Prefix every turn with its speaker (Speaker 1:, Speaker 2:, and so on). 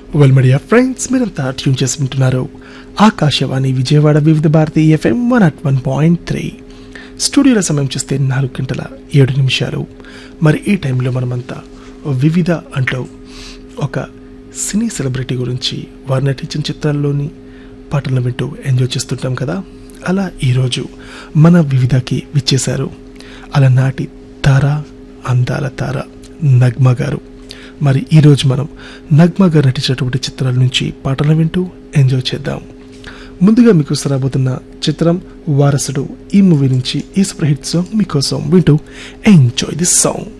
Speaker 1: well media friends మీరంతా tune చేసి వింటున్నారు Akashvani Vijayawada Vividh Bharati FM one at one point three స్టూడియోల సమయం చూస్తే నాలుగు గంటల ఏడు నిమిషాలు మరి ఈ టైంలో మనమంతా వివిధ అంటూ ఒక సినీ సెలబ్రిటీ గురించి వారు నటించిన చిత్రాల్లోని పాటలను వింటూ ఎంజాయ్ చేస్తుంటాం కదా అలా ఈరోజు మన వివిధకి విచ్చేశారు అలనాటి తార అందాల తార నగ్మ గారు మరి ఈరోజు మనం నగ్మ గారు నటించినటువంటి చిత్రాల నుంచి పాటలు వింటూ ఎంజాయ్ చేద్దాం ముందుగా మీకు రాబోతున్న చిత్రం వారసుడు ఈ మూవీ నుంచి ఈ సూపర్ హిట్ సాంగ్ మీకోసం వింటూ ఎంజాయ్ దిస్ సాంగ్